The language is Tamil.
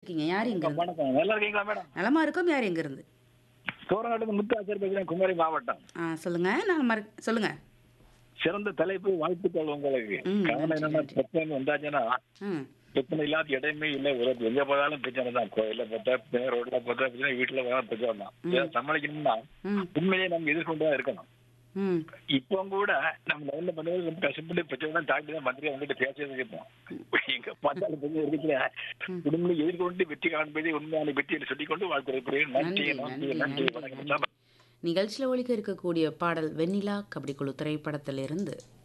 இருக்கீங்க யார் எங்க இருந்து வணக்கம் நல்லா இருக்கீங்களா மேடம் நலமா இருக்கோம் யார் எங்க இருந்து சோரநாடு முத்தாசர் பேசுறேன் குமரி மாவட்டம் ஆ சொல்லுங்க நான் மற சொல்லுங்க சிறந்த தலைப்பு வாழ்த்துக்கள் உங்களுக்கு ம், காரணம் நன்றி, என்னன்னா நன்றி. பிரச்சனை வந்தாச்சுன்னா ம் பிரச்சனை இல்லாத இடமே இல்லை ஒரு எங்க போனாலும் பிரச்சனை தான் கோயில பார்த்தா ரோட்ல பார்த்தா பிரச்சனை வீட்டுல போனா பிரச்சனை தான் இதை சமாளிக்கணும்னா ம் உண்மையிலேயே நம்ம எதிர்கொண்டு தான் இருக்கணும் ம் இப்போ கூட நம்ம லைன்ல பண்ணுறது ரொம்ப கஷ்டப்பட்டு பிரச்சனை தான் தாண்டி தான் மந்திரி அவங்ககிட்ட பேசுறது இருப்போம் எங்க பார்த்தாலும் பிரச்சனை இருக்குல்ல குடும்பம் எதிர்கொண்டு வெற்றி காண்பதை உண்மையான வெற்றியை சொல்லிக்கொண்டு வாழ்க்கை நன்றி நன்றி, நன்றி நன்றி, நன்றி நன்றி, வணக்கம் நிகழ்ச்சியில் ஒழிக்க இருக்கக்கூடிய பாடல் வெண்ணிலா கபடி குழு திரைப்படத்திலிருந்து